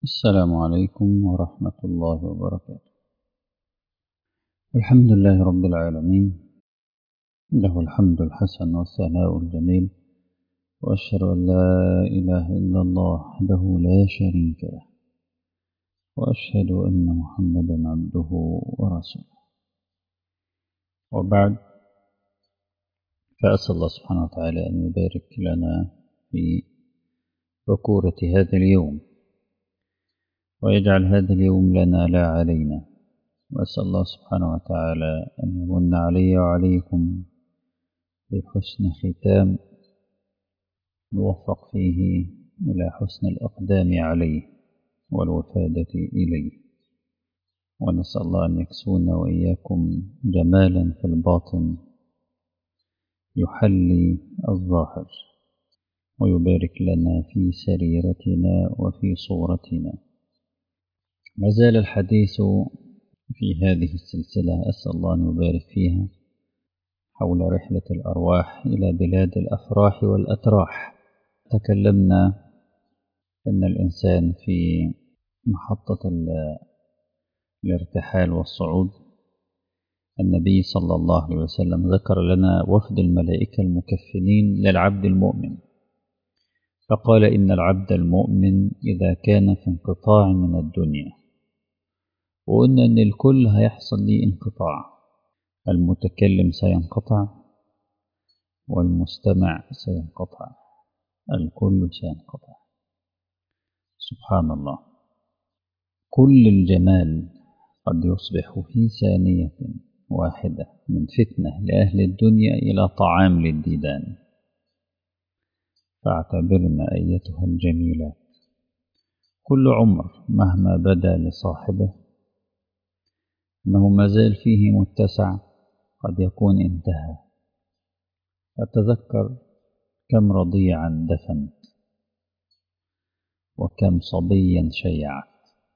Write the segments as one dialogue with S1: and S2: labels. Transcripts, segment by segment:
S1: السلام عليكم ورحمة الله وبركاته الحمد لله رب العالمين له الحمد الحسن والثناء الجميل وأشهد أن لا إله إلا الله وحده لا شريك له وأشهد أن محمدا عبده ورسوله وبعد فأسأل الله سبحانه وتعالى أن يبارك لنا في بكورة هذا اليوم ويجعل هذا اليوم لنا لا علينا وأسأل الله سبحانه وتعالى أن يمن علي وعليكم بحسن ختام نوفق فيه إلى حسن الأقدام عليه والوفادة إليه ونسأل الله أن يكسونا وإياكم جمالا في الباطن يحلي الظاهر ويبارك لنا في سريرتنا وفي صورتنا ما زال الحديث في هذه السلسلة أسأل الله أن يبارك فيها حول رحلة الأرواح إلى بلاد الأفراح والأتراح تكلمنا أن الإنسان في محطة الارتحال والصعود النبي صلى الله عليه وسلم ذكر لنا وفد الملائكة المكفنين للعبد المؤمن فقال إن العبد المؤمن إذا كان في انقطاع من الدنيا وقلنا إن الكل هيحصل ليه انقطاع المتكلم سينقطع والمستمع سينقطع الكل سينقطع سبحان الله كل الجمال قد يصبح في ثانية واحدة من فتنة لأهل الدنيا إلى طعام للديدان فاعتبرنا أيتها الجميلات كل عمر مهما بدا لصاحبه أنه ما زال فيه متسع قد يكون انتهى أتذكر كم رضيعا دفنت وكم صبيا شيعت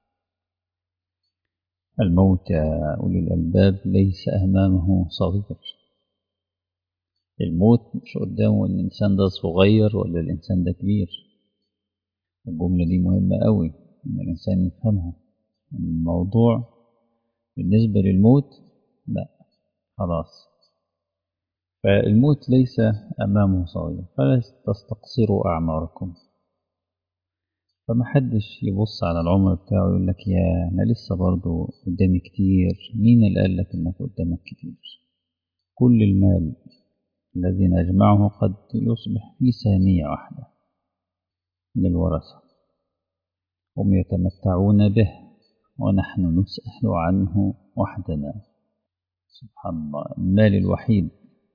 S1: الموت يا أولي الألباب ليس أمامه صغير الموت مش قدامه إن الإنسان ده صغير ولا الإنسان ده كبير الجملة دي مهمة قوي إن الإنسان يفهمها الموضوع بالنسبة للموت لا خلاص فالموت ليس أمامه صغير فلا تستقصروا أعماركم فما حدش يبص على العمر بتاعه يقول لك يا أنا لسه برضه قدامي كتير مين اللي قال لك إنك قدامك كتير كل المال الذي نجمعه قد يصبح في ثانية واحدة للورثة هم يتمتعون به ونحن نسأل عنه وحدنا سبحان الله المال الوحيد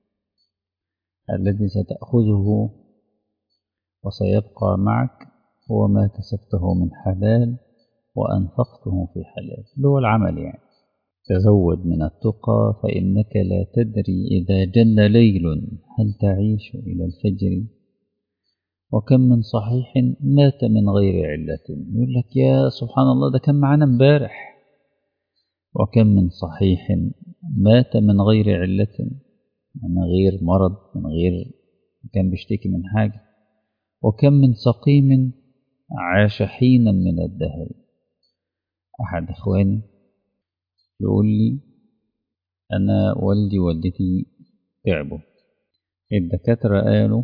S1: الذي ستأخذه وسيبقى معك هو ما كسبته من حلال وأنفقته في حلال اللي هو العمل يعني تزود من التقى فإنك لا تدري إذا جل ليل هل تعيش إلى الفجر وكم من صحيح مات من غير علة يقول لك يا سبحان الله ده كان معانا امبارح وكم من صحيح مات من غير علة من غير مرض من غير كان بيشتكي من حاجة وكم من سقيم عاش حينا من الدهر أحد إخواني يقول لي أنا والدي والدتي تعبوا الدكاترة قالوا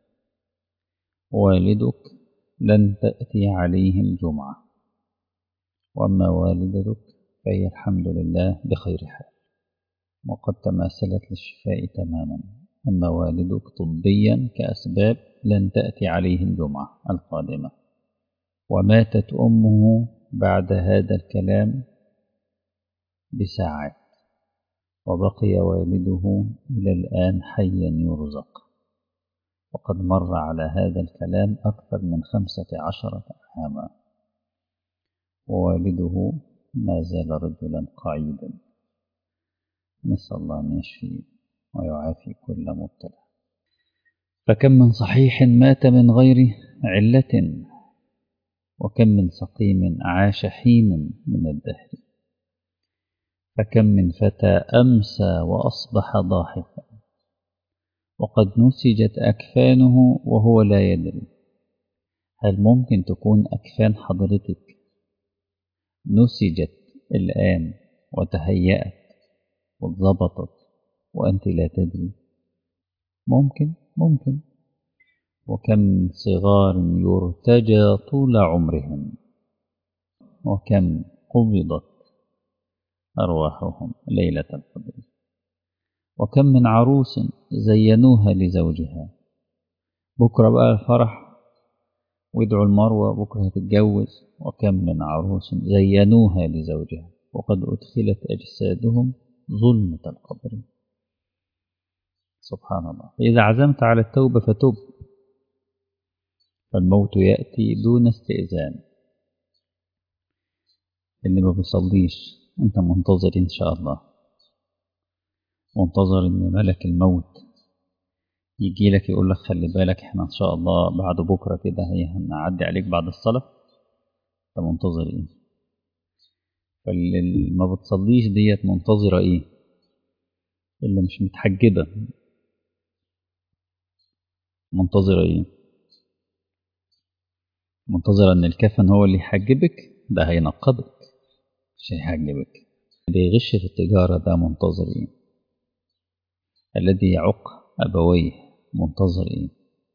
S1: والدك لن تأتي عليه الجمعة وأما والدتك فهي الحمد لله بخير حال وقد تماثلت للشفاء تماما أما والدك طبيا كأسباب لن تأتي عليه الجمعة القادمة وماتت أمه بعد هذا الكلام بساعات وبقي والده إلى الآن حيا يرزق وقد مر على هذا الكلام أكثر من خمسة عشرة عاما ووالده ما زال رجلا قعيدا نسأل الله أن يشفي ويعافي كل مبتلى فكم من صحيح مات من غير علة وكم من سقيم عاش حينا من الدهر فكم من فتى أمسى وأصبح ضاحكا وقد نسجت أكفانه وهو لا يدري هل ممكن تكون أكفان حضرتك نسجت الآن وتهيأت واتظبطت وأنت لا تدري ممكن ممكن وكم من صغار يرتجى طول عمرهم وكم قبضت أرواحهم ليلة القدر وكم من عروس زينوها لزوجها بكرة بقى الفرح وادعوا المروة بكرة هتتجوز وكم من عروس زينوها لزوجها وقد أدخلت أجسادهم ظلمة القبر سبحان الله إذا عزمت على التوبة فتب فالموت يأتي دون استئذان اللي ما بيصليش أنت منتظر إن شاء الله منتظر إن ملك الموت يجي لك يقول لك خلي بالك احنا إن شاء الله بعد بكرة كده هي هنعدي عليك بعد الصلاة أنت منتظر إيه فاللي ما بتصليش ديت منتظرة إيه اللي مش متحجبة منتظرة إيه منتظرة إن الكفن هو اللي يحجبك ده هينقبك مش هيحجبك اللي يغش في التجارة ده منتظر إيه الذي يعق أبويه منتظر إيه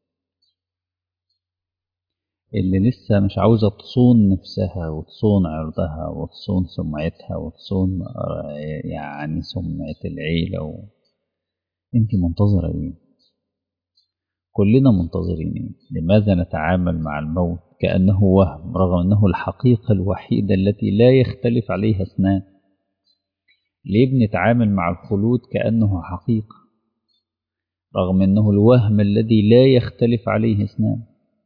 S1: اللي لسه مش عاوزة تصون نفسها وتصون عرضها وتصون سمعتها وتصون يعني سمعة العيلة و... انت منتظرة ايه كلنا منتظرين ايه لماذا نتعامل مع الموت كأنه وهم رغم أنه الحقيقة الوحيدة التي لا يختلف عليها اثنان ليه بنتعامل مع الخلود كأنه حقيقة رغم أنه الوهم الذي لا يختلف عليه اثنان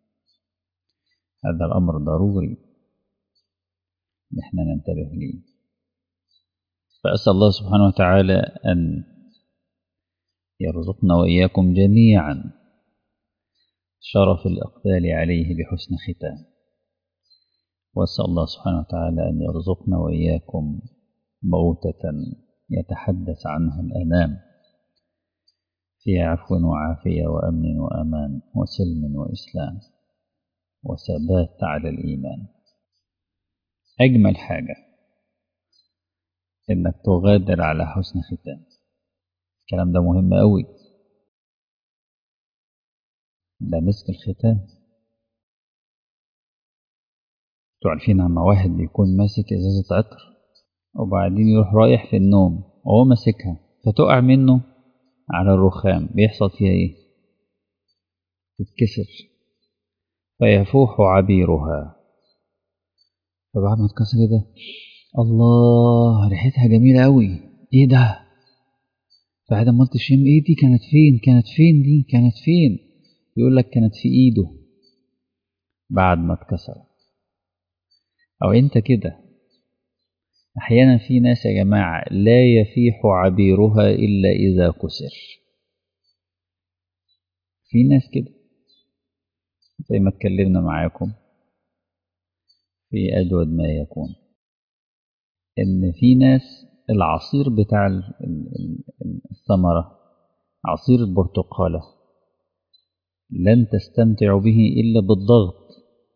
S1: هذا الأمر ضروري نحن ننتبه ليه فأسأل الله سبحانه وتعالى أن يرزقنا وإياكم جميعا شرف الإقبال عليه بحسن ختام وأسأل الله سبحانه وتعالى أن يرزقنا وإياكم موتة يتحدث عنها الأنام في عفو وعافية وأمن وأمان وسلم وإسلام وثبات على الإيمان أجمل حاجة إنك تغادر على حسن ختام الكلام ده مهم أوي ده مسك الختام انتوا عارفين عما واحد بيكون ماسك ازازة عطر وبعدين يروح رايح في النوم وهو ماسكها فتقع منه على الرخام بيحصل فيها ايه تتكسر فيفوح عبيرها فبعد ما تكسر كده الله ريحتها جميلة أوي ايه ده بعد ما قلت شم ايه دي كانت فين كانت فين دي كانت فين يقول لك كانت في ايده بعد ما اتكسرت او انت كده احيانا في ناس يا جماعه لا يفيح عبيرها الا اذا كسر في ناس كده زي ما اتكلمنا معاكم في اجود ما يكون ان في ناس العصير بتاع الثمره عصير البرتقاله لن تستمتع به إلا بالضغط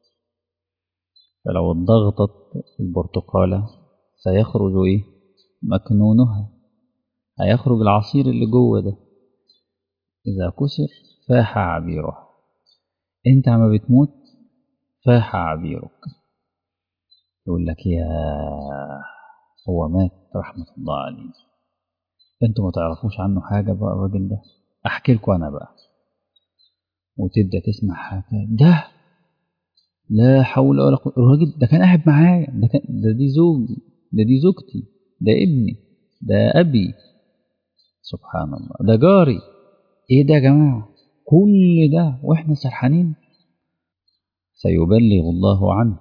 S1: فلو ضغطت البرتقالة سيخرج إيه؟ مكنونها هيخرج العصير اللي جوه ده إذا كسر فاح عبيرها أنت عما بتموت فاح عبيرك يقول لك يا هو مات رحمة الله عليه انتوا ما تعرفوش عنه حاجة بقى الراجل ده احكي لكم انا بقى وتبدا تسمع حاجه ده لا حول ولا قوه الراجل ده كان قاعد معايا ده كان ده دي زوجي ده دي زوجتي ده ابني ده ابي سبحان الله ده جاري ايه ده يا جماعه كل ده واحنا سرحانين سيبلغ الله عنك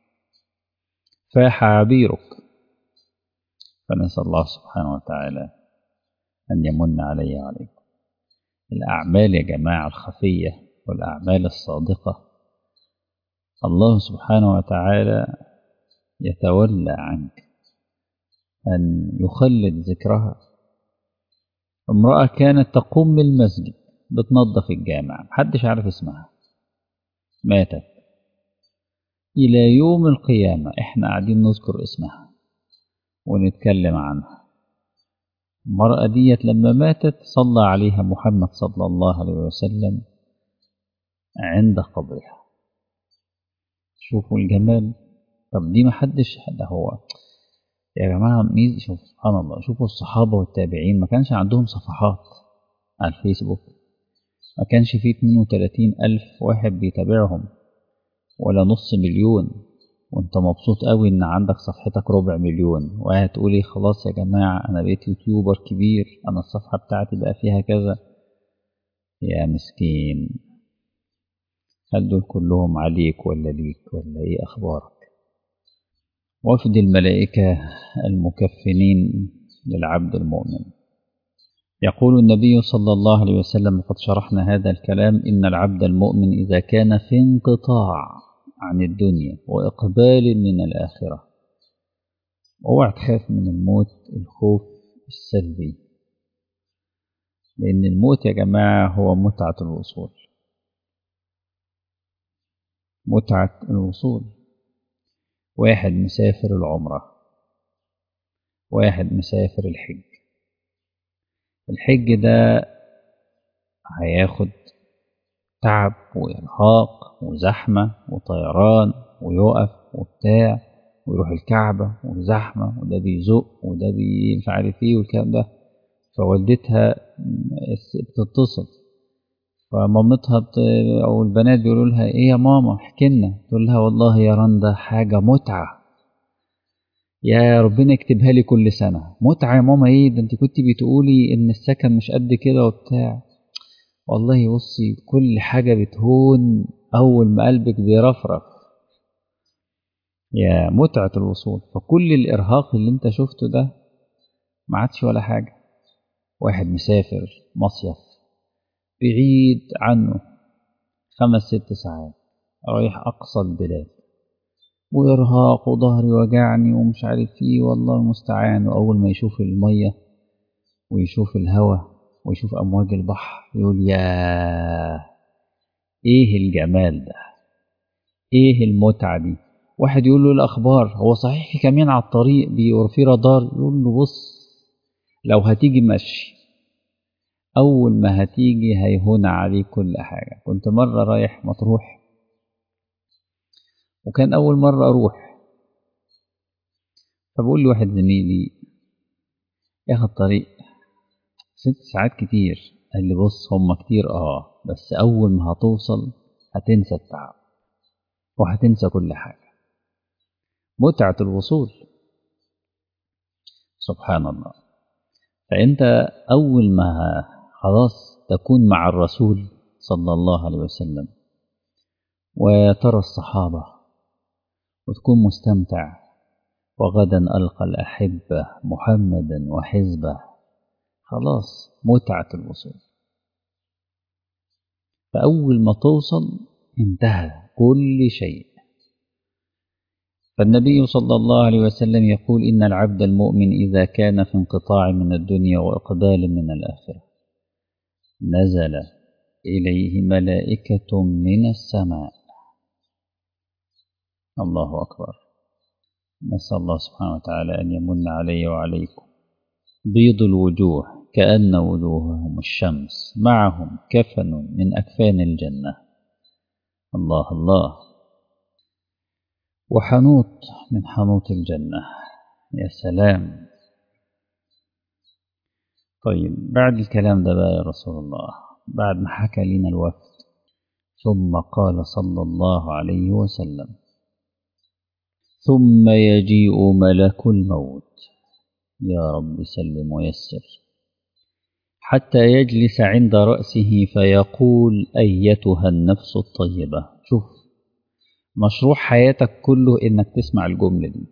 S1: فاح عبيرك فنسال الله سبحانه وتعالى ان يمن علي وعليكم الأعمال يا جماعة الخفية والأعمال الصادقة الله سبحانه وتعالى يتولى عنك أن يخلد ذكرها امرأة كانت تقوم من المسجد بتنظف الجامع محدش عارف اسمها ماتت إلى يوم القيامة إحنا قاعدين نذكر اسمها ونتكلم عنها المرأة ديت لما ماتت صلى عليها محمد صلى الله عليه وسلم عند قبرها شوفوا الجمال طب دي ما حدش ده هو يا جماعة ميز شوف سبحان الله شوفوا الصحابة والتابعين ما كانش عندهم صفحات على الفيسبوك ما كانش فيه 32 ألف واحد بيتابعهم ولا نص مليون وانت مبسوط قوي ان عندك صفحتك ربع مليون وقاعد تقولي خلاص يا جماعة انا بقيت يوتيوبر كبير انا الصفحة بتاعتي بقى فيها كذا يا مسكين هل دول كلهم عليك ولا ليك ولا ايه اخبارك وفد الملائكة المكفنين للعبد المؤمن يقول النبي صلى الله عليه وسلم وقد شرحنا هذا الكلام إن العبد المؤمن إذا كان في انقطاع عن الدنيا وإقبال من الآخرة اوعى تخاف من الموت الخوف السلبي لأن الموت يا جماعة هو متعة الوصول متعة الوصول واحد مسافر العمرة واحد مسافر الحج الحج ده هياخد تعب وإرهاق وزحمة وطيران ويقف وبتاع ويروح الكعبة وزحمة وده بيزق وده بي مش عارف ايه والكلام ده فوالدتها بتتصل فمامتها بت... او البنات بيقولوا لها ايه يا ماما احكي لنا تقول لها والله يا رندا حاجة متعة يا ربنا يكتبها لي كل سنة متعة يا ماما ايه ده انت كنت بتقولي ان السكن مش قد كده وبتاع والله بصي كل حاجة بتهون أول ما قلبك بيرفرف يا متعة الوصول فكل الإرهاق اللي انت شفته ده ما عادش ولا حاجة واحد مسافر مصيف بعيد عنه خمس ست ساعات رايح أقصى البلاد وإرهاق وظهري وجعني ومش عارف ايه والله المستعان وأول ما يشوف المية ويشوف الهواء ويشوف أمواج البحر يقول يا إيه الجمال ده إيه المتعة دي واحد يقول له الأخبار هو صحيح في كمين على الطريق في رادار يقول له بص لو هتيجي مشي أول ما هتيجي هيهون عليك كل حاجة كنت مرة رايح مطروح وكان أول مرة أروح فبقول لي واحد زميلي ياخد طريق ست ساعات كتير قال لي بص هم كتير اه بس أول ما هتوصل هتنسى التعب وهتنسى كل حاجة متعة الوصول سبحان الله فأنت أول ما خلاص تكون مع الرسول صلى الله عليه وسلم وترى الصحابة وتكون مستمتع وغدا ألقى الأحبة محمدا وحزبه خلاص متعة الوصول فأول ما توصل انتهى كل شيء فالنبي صلى الله عليه وسلم يقول إن العبد المؤمن إذا كان في انقطاع من الدنيا وإقبال من الآخرة نزل إليه ملائكة من السماء الله أكبر نسأل الله سبحانه وتعالى أن يمن علي وعليكم بيض الوجوه كأن وجوههم الشمس معهم كفن من أكفان الجنة الله الله وحنوط من حنوط الجنة يا سلام طيب بعد الكلام ده بقى يا رسول الله بعد ما حكى لنا الوفد ثم قال صلى الله عليه وسلم ثم يجيء ملك الموت يا رب سلم ويسر حتى يجلس عند رأسه فيقول أيتها النفس الطيبة شوف مشروع حياتك كله إنك تسمع الجملة دي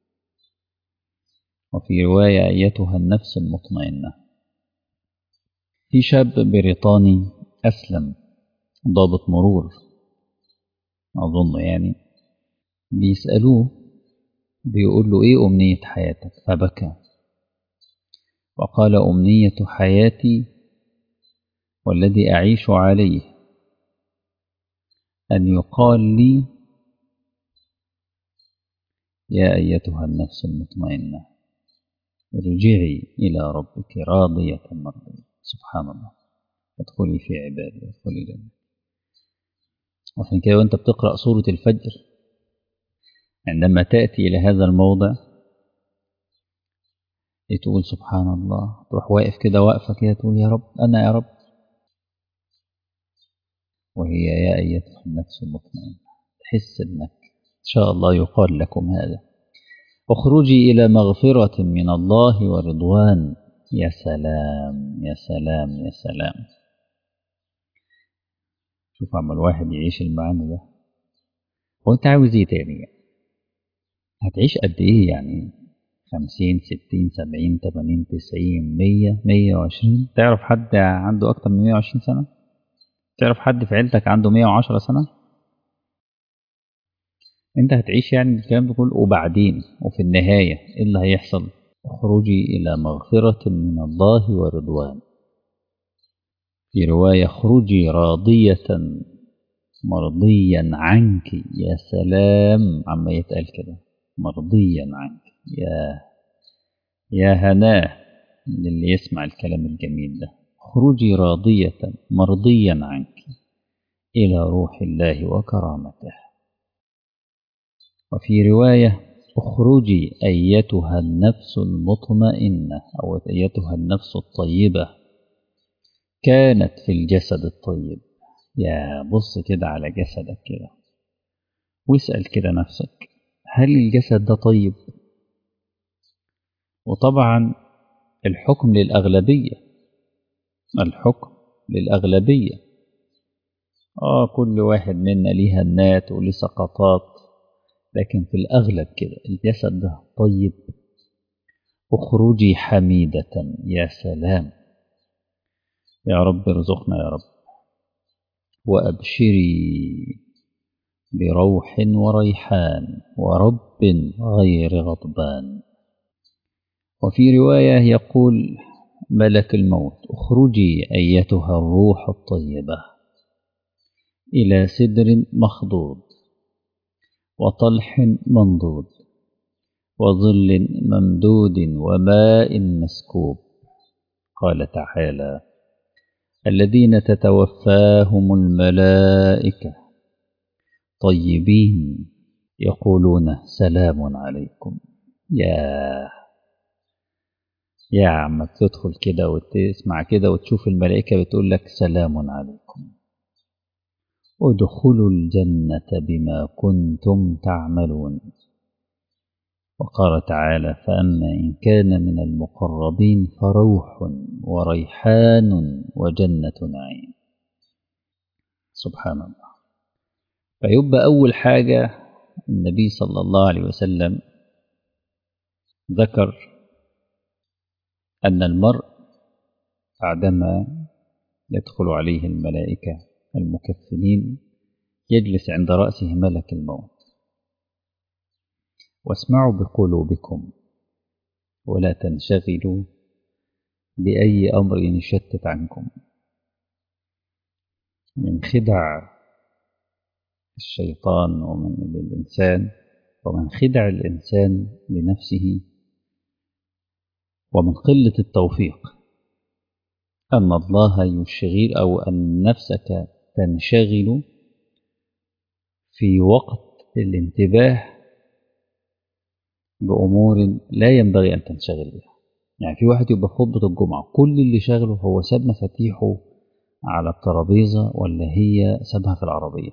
S1: وفي رواية أيتها النفس المطمئنة في شاب بريطاني أسلم ضابط مرور أظن يعني بيسألوه بيقول له إيه أمنية حياتك فبكى وقال أمنية حياتي والذي أعيش عليه أن يقال لي يا أيتها النفس المطمئنة ارجعي إلى ربك راضية مرضية سبحان الله ادخلي في عبادي ادخلي جنة وعشان كده وانت بتقرأ سورة الفجر عندما تأتي إلى هذا الموضع تقول سبحان الله تروح واقف كده واقفة كده تقول يا رب أنا يا رب وهي يا أيتها النفس المطمئنة تحس إنك إن شاء الله يقال لكم هذا اخرجي إلى مغفرة من الله ورضوان يا سلام يا سلام يا سلام شوف عم الواحد يعيش المعنى ده وانت عاوز ايه تاني هتعيش قد ايه يعني خمسين ستين سبعين تمانين تسعين مية مية وعشرين تعرف حد عنده أكتر من مية وعشرين سنة تعرف حد في عيلتك عنده مية وعشرة سنة انت هتعيش يعني الكلام ده كله وبعدين وفي النهاية ايه اللي هيحصل اخرجي إلى مغفرة من الله ورضوان في رواية اخرجي راضية مرضيا عنك يا سلام عما يتقال كده مرضيا عنك يا يا هناه للي يسمع الكلام الجميل ده اخرجي راضية مرضيا عنك إلى روح الله وكرامته وفي رواية اخرجي أيتها النفس المطمئنة أو أيتها النفس الطيبة كانت في الجسد الطيب يا بص كده على جسدك كده واسأل كده نفسك هل الجسد ده طيب وطبعا الحكم للأغلبية الحكم للأغلبية آه كل واحد منا ليه هنات وليه سقطات لكن في الأغلب كده الجسد ده طيب اخرجي حميدة يا سلام يا رب ارزقنا يا رب وأبشري بروح وريحان ورب غير غضبان وفي رواية يقول ملك الموت اخرجي أيتها الروح الطيبة إلى سدر مخضود وطلح منضود وظل ممدود وماء مسكوب قال تعالى الذين تتوفاهم الملائكة طيبين يقولون سلام عليكم يا يا عمك تدخل كده وتسمع كده وتشوف الملائكة بتقول لك سلام عليكم ادخلوا الجنة بما كنتم تعملون وقال تعالى فأما إن كان من المقربين فروح وريحان وجنة نعيم سبحان الله فيبقى أول حاجة النبي صلى الله عليه وسلم ذكر أن المرء بعدما يدخل عليه الملائكة المكفنين يجلس عند رأسه ملك الموت واسمعوا بقلوبكم ولا تنشغلوا بأي أمر يشتت عنكم من خدع الشيطان ومن الإنسان ومن خدع الإنسان لنفسه ومن قلة التوفيق أن الله يشغل أو أن نفسك تنشغل في وقت الانتباه بأمور لا ينبغي أن تنشغل بها يعني في واحد يبقى خطبة الجمعة كل اللي شغله هو ساب مفاتيحه على الترابيزة ولا هي سابها في العربية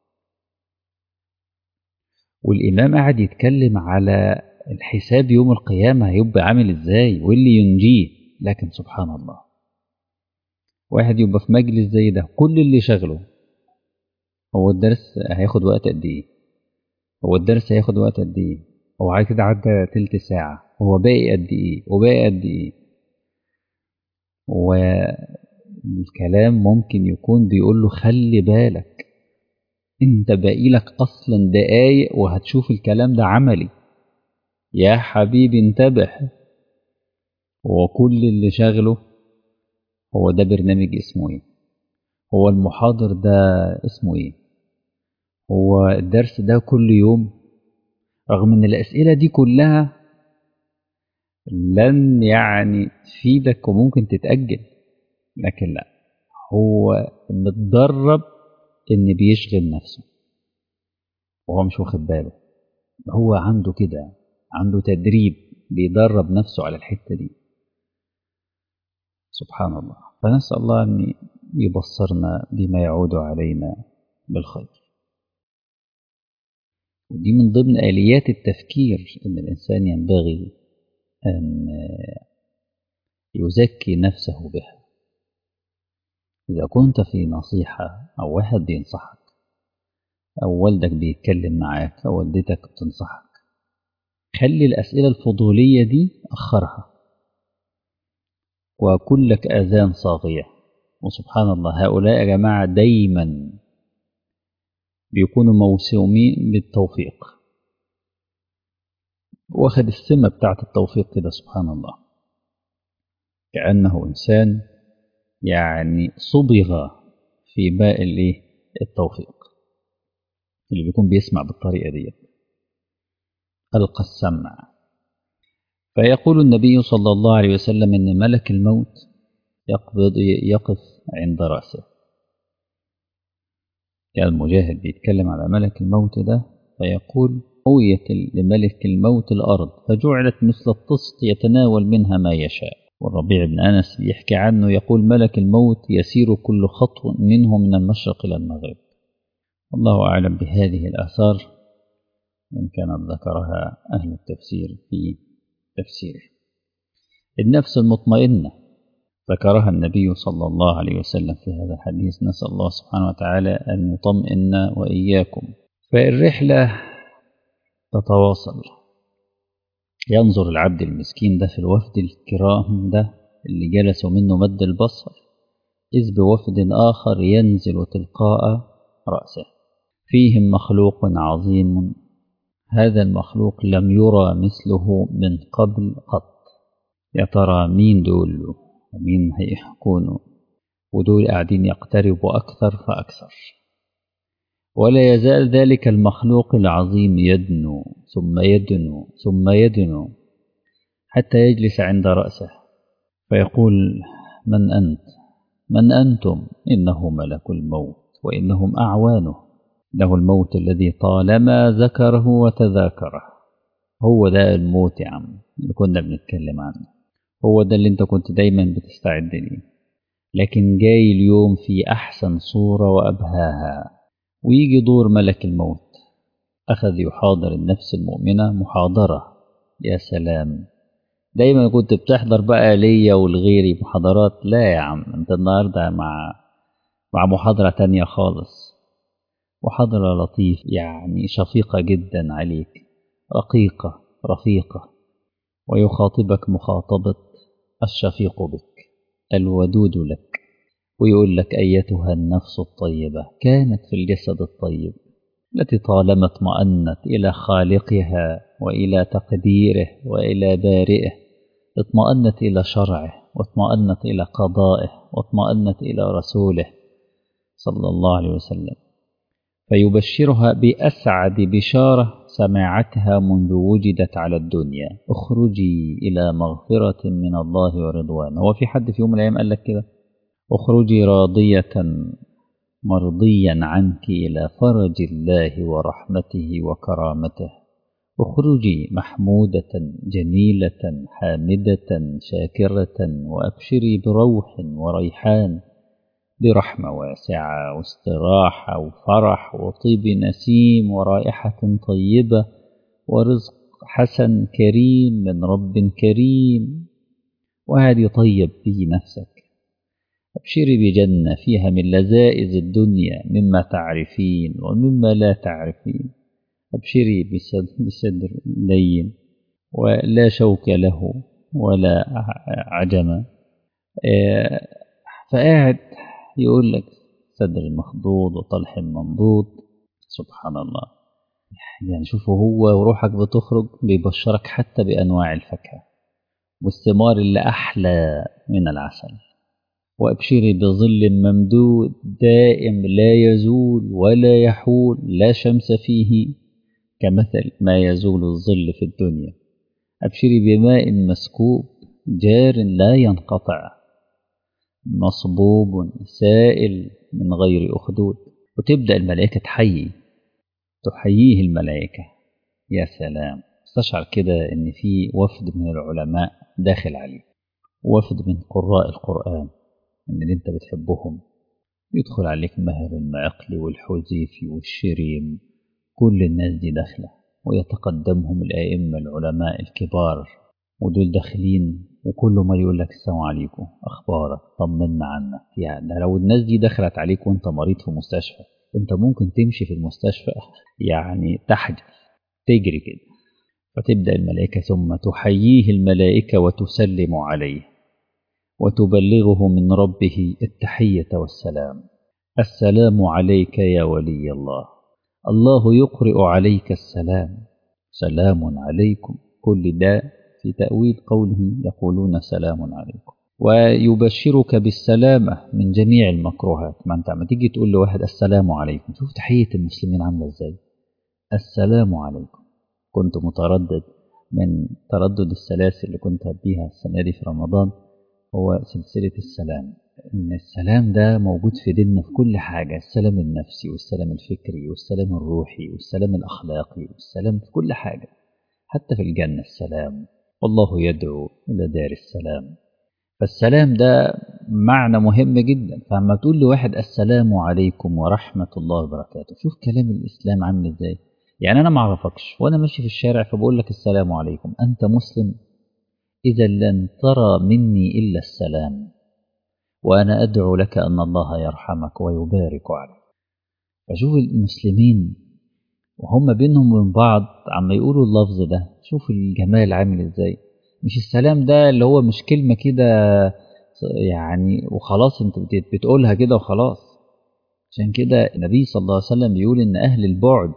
S1: والإمام قاعد يتكلم على الحساب يوم القيامة هيبقى عامل إزاي واللي ينجيه لكن سبحان الله واحد يبقى في مجلس زي ده كل اللي شغله هو الدرس هياخد وقت قد ايه هو الدرس هياخد وقت قد ايه هو عايز كده عدى تلت ساعة هو باقي قد ايه وباقي قد ايه والكلام ممكن يكون بيقول له خلي بالك انت باقي لك اصلا دقايق وهتشوف الكلام ده عملي يا حبيبي انتبه هو كل اللي شغله هو ده برنامج اسمه ايه هو المحاضر ده اسمه ايه هو الدرس ده كل يوم رغم ان الاسئله دي كلها لن يعني تفيدك وممكن تتاجل لكن لا هو متدرب ان بيشغل نفسه وهو مش واخد باله هو عنده كده عنده تدريب بيدرب نفسه على الحته دي سبحان الله فنسال الله ان يبصرنا بما يعود علينا بالخير ودي من ضمن آليات التفكير إن الإنسان ينبغي أن يزكي نفسه بها إذا كنت في نصيحة أو واحد بينصحك أو والدك بيتكلم معاك أو والدتك بتنصحك خلي الأسئلة الفضولية دي أخرها وكن لك آذان صاغية وسبحان الله هؤلاء يا جماعة دايما بيكونوا موسومين بالتوفيق واخد السمة بتاعت التوفيق كده سبحان الله كأنه إنسان يعني صبغ في باء الايه التوفيق اللي بيكون بيسمع بالطريقة دي ألقى السمع فيقول النبي صلى الله عليه وسلم إن ملك الموت يقبض يقف عند رأسه كان المجاهد بيتكلم على ملك الموت ده فيقول أويت لملك الموت الأرض فجعلت مثل الطست يتناول منها ما يشاء والربيع بن أنس بيحكي عنه يقول ملك الموت يسير كل خطو منه من المشرق إلى المغرب والله أعلم بهذه الآثار إن كانت ذكرها أهل التفسير في تفسيره النفس المطمئنة ذكرها النبي صلى الله عليه وسلم في هذا الحديث نسأل الله سبحانه وتعالى أن يطمئن وإياكم فالرحلة تتواصل ينظر العبد المسكين ده في الوفد الكرام ده اللي جلسوا منه مد البصر إذ بوفد آخر ينزل تلقاء رأسه فيهم مخلوق عظيم هذا المخلوق لم يرى مثله من قبل قط يا ترى مين دول ومين هيكونوا ودول قاعدين يقتربوا أكثر فأكثر ولا يزال ذلك المخلوق العظيم يدنو ثم يدنو ثم يدنو حتى يجلس عند رأسه فيقول من أنت من أنتم إنه ملك الموت وإنهم أعوانه له الموت الذي طالما ذكره وتذاكره هو ده الموت يا عم اللي كنا بنتكلم عنه هو ده اللي انت كنت دايما بتستعد ليه لكن جاي اليوم في أحسن صورة وأبهاها ويجي دور ملك الموت أخذ يحاضر النفس المؤمنة محاضرة يا سلام دايما كنت بتحضر بقى ليا ولغيري محاضرات لا يا عم انت النهاردة مع مع محاضرة تانية خالص محاضرة لطيف يعني شفيقة جدا عليك رقيقة رفيقة ويخاطبك مخاطبة الشفيق بك الودود لك ويقول لك أيتها النفس الطيبة كانت في الجسد الطيب التي طالما اطمأنت إلى خالقها وإلى تقديره وإلى بارئه اطمأنت إلى شرعه واطمأنت إلى قضائه واطمأنت إلى رسوله صلى الله عليه وسلم فيبشرها بأسعد بشارة سماعتها منذ وجدت على الدنيا اخرجي إلى مغفرة من الله ورضوان هو في حد في يوم من الأيام قال لك كده اخرجي راضية مرضيا عنك إلى فرج الله ورحمته وكرامته اخرجي محمودة جميلة حامدة شاكرة وأبشري بروح وريحان برحمة واسعة واستراحة وفرح وطيب نسيم ورائحة طيبة ورزق حسن كريم من رب كريم وهذه طيب به نفسك أبشري بجنة فيها من لذائذ الدنيا مما تعرفين ومما لا تعرفين أبشري بصدر لين ولا شوك له ولا عجم فقاعد يقول لك صدر مخضوض وطلح منضود سبحان الله يعني شوفوا هو وروحك بتخرج بيبشرك حتى بأنواع الفاكهة والثمار اللي أحلى من العسل وأبشري بظل ممدود دائم لا يزول ولا يحول لا شمس فيه كمثل ما يزول الظل في الدنيا أبشري بماء مسكوب جار لا ينقطع مصبوب سائل من غير أخدود وتبدأ الملائكة تحيي تحييه الملائكة يا سلام استشعر كده إن في وفد من العلماء داخل عليه وفد من قراء القرآن من اللي أنت بتحبهم يدخل عليك مهر المعقل والحذيفي والشريم كل الناس دي داخلة ويتقدمهم الأئمة العلماء الكبار ودول داخلين وكل ما يقول لك السلام عليكم أخبارك طمنا عنك يعني ده لو الناس دي دخلت عليك وانت مريض في مستشفى انت ممكن تمشي في المستشفى يعني تحجز تجري كده فتبدأ الملائكة ثم تحييه الملائكة وتسلم عليه وتبلغه من ربه التحية والسلام السلام عليك يا ولي الله الله يقرئ عليك السلام سلام عليكم كل ده في تأويل قوله يقولون سلام عليكم ويبشرك بالسلامة من جميع المكروهات ما انت عم تيجي تقول لواحد السلام عليكم شوف تحية المسلمين عاملة ازاي السلام عليكم كنت متردد من تردد السلاسل اللي كنت هديها السنة دي في رمضان هو سلسلة السلام إن السلام ده موجود في ديننا في كل حاجة السلام النفسي والسلام الفكري والسلام الروحي والسلام الأخلاقي والسلام في كل حاجة حتى في الجنة السلام والله يدعو إلى دار السلام فالسلام ده معنى مهم جدا فلما تقول لواحد السلام عليكم ورحمة الله وبركاته شوف كلام الإسلام عامل إزاي يعني أنا ما أعرفكش وأنا ماشي في الشارع فبقول لك السلام عليكم أنت مسلم إذا لن ترى مني إلا السلام وأنا أدعو لك أن الله يرحمك ويبارك عليك فشوف المسلمين وهم بينهم وبين بعض عم يقولوا اللفظ ده شوف الجمال عامل ازاي مش السلام ده اللي هو مش كلمة كده يعني وخلاص انت بتقولها كده وخلاص عشان كده النبي صلى الله عليه وسلم بيقول ان اهل البعد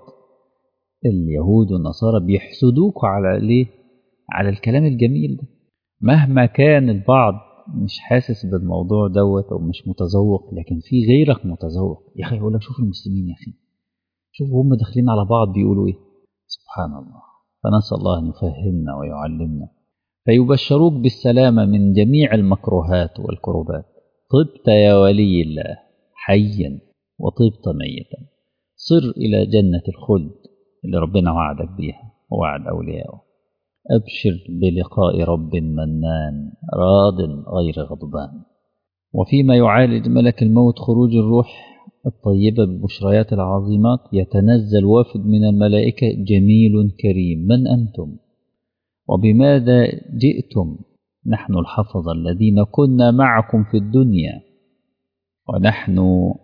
S1: اليهود والنصارى بيحسدوك على ليه على الكلام الجميل ده مهما كان البعض مش حاسس بالموضوع دوت او مش متذوق لكن في غيرك متذوق يا اخي يقول لك شوف المسلمين يا اخي شوفوا هم داخلين على بعض بيقولوا ايه سبحان الله فنسال الله ان يفهمنا ويعلمنا فيبشروك بالسلامه من جميع المكروهات والكربات طبت يا ولي الله حيا وطبت ميتا صر الى جنه الخلد اللي ربنا وعدك بيها ووعد اوليائه أبشر بلقاء رب منان راض غير غضبان وفيما يعالج ملك الموت خروج الروح الطيبة بالبشريات العظيمات يتنزل وفد من الملائكة جميل كريم من أنتم وبماذا جئتم نحن الحفظة الذين كنا معكم في الدنيا ونحن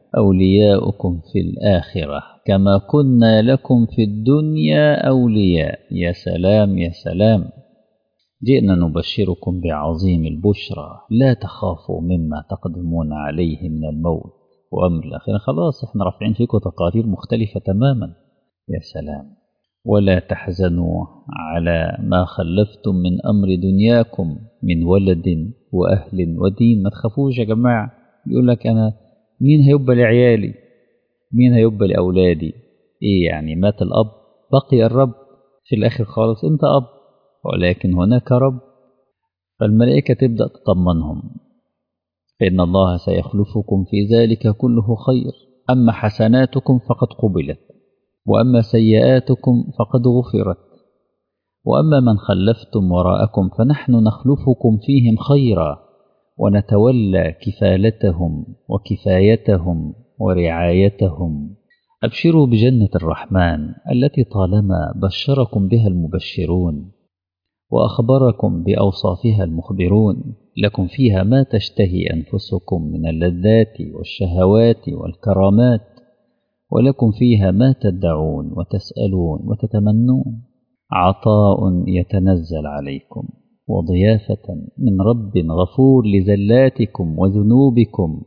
S1: أولياؤكم في الآخرة كما كنا لكم في الدنيا أولياء يا سلام يا سلام جئنا نبشركم بعظيم البشرى لا تخافوا مما تقدمون عليه من الموت وأمر الآخرة خلاص احنا رافعين فيكم تقارير مختلفة تماما يا سلام ولا تحزنوا على ما خلفتم من أمر دنياكم من ولد وأهل ودين ما تخافوش يا جماعة يقول لك أنا مين هيبقى لعيالي مين هيبقى لأولادي إيه يعني مات الأب بقي الرب في الآخر خالص أنت أب ولكن هناك رب فالملائكة تبدأ تطمنهم فإن الله سيخلفكم في ذلك كله خير أما حسناتكم فقد قبلت وأما سيئاتكم فقد غفرت وأما من خلفتم وراءكم فنحن نخلفكم فيهم خيرا ونتولى كفالتهم وكفايتهم ورعايتهم أبشروا بجنة الرحمن التي طالما بشركم بها المبشرون وأخبركم بأوصافها المخبرون لكم فيها ما تشتهي أنفسكم من اللذات والشهوات والكرامات ولكم فيها ما تدعون وتسألون وتتمنون عطاء يتنزل عليكم وضيافة من رب غفور لزلاتكم وذنوبكم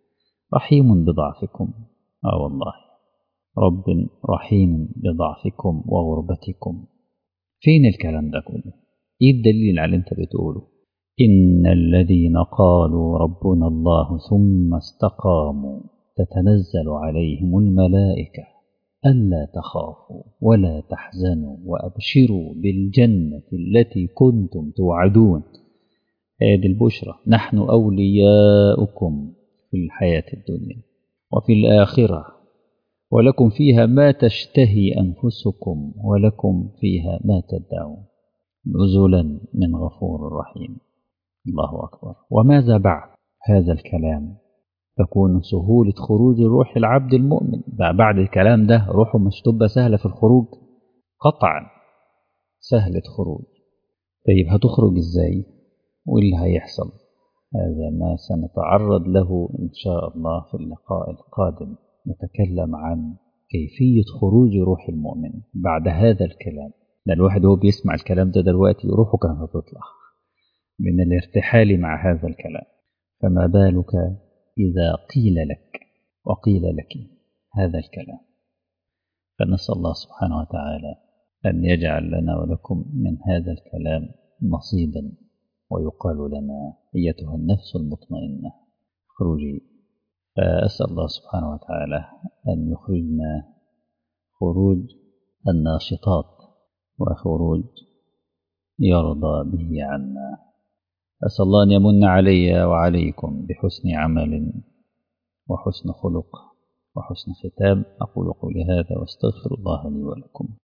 S1: رحيم بضعفكم آه والله رب رحيم بضعفكم وغربتكم فين الكلام ده كله ايه الدليل على اللي انت بتقوله إن الذين قالوا ربنا الله ثم استقاموا تتنزل عليهم الملائكة ألا تخافوا ولا تحزنوا وأبشروا بالجنة التي كنتم توعدون هذه البشرى نحن أولياؤكم في الحياة الدنيا وفي الآخرة ولكم فيها ما تشتهي أنفسكم ولكم فيها ما تدعون نزلا من غفور رحيم الله أكبر وماذا بعد هذا الكلام تكون سهولة خروج روح العبد المؤمن بعد الكلام ده روحه مش تبقى سهلة في الخروج قطعا سهلة خروج طيب هتخرج ازاي وايه اللي هيحصل هذا ما سنتعرض له إن شاء الله في اللقاء القادم نتكلم عن كيفية خروج روح المؤمن بعد هذا الكلام ده الواحد هو بيسمع الكلام ده دلوقتي روحه كانت هتطلع من الارتحال مع هذا الكلام فما بالك إذا قيل لك وقيل لك هذا الكلام فنسأل الله سبحانه وتعالى أن يجعل لنا ولكم من هذا الكلام نصيبا ويقال لنا أيتها النفس المطمئنة اخرجي فأسأل الله سبحانه وتعالى أن يخرجنا خروج الناشطات وخروج يرضى به عنا أسأل الله أن يمن علي وعليكم بحسن عمل وحسن خلق وحسن ختام أقول قولي هذا واستغفر الله لي ولكم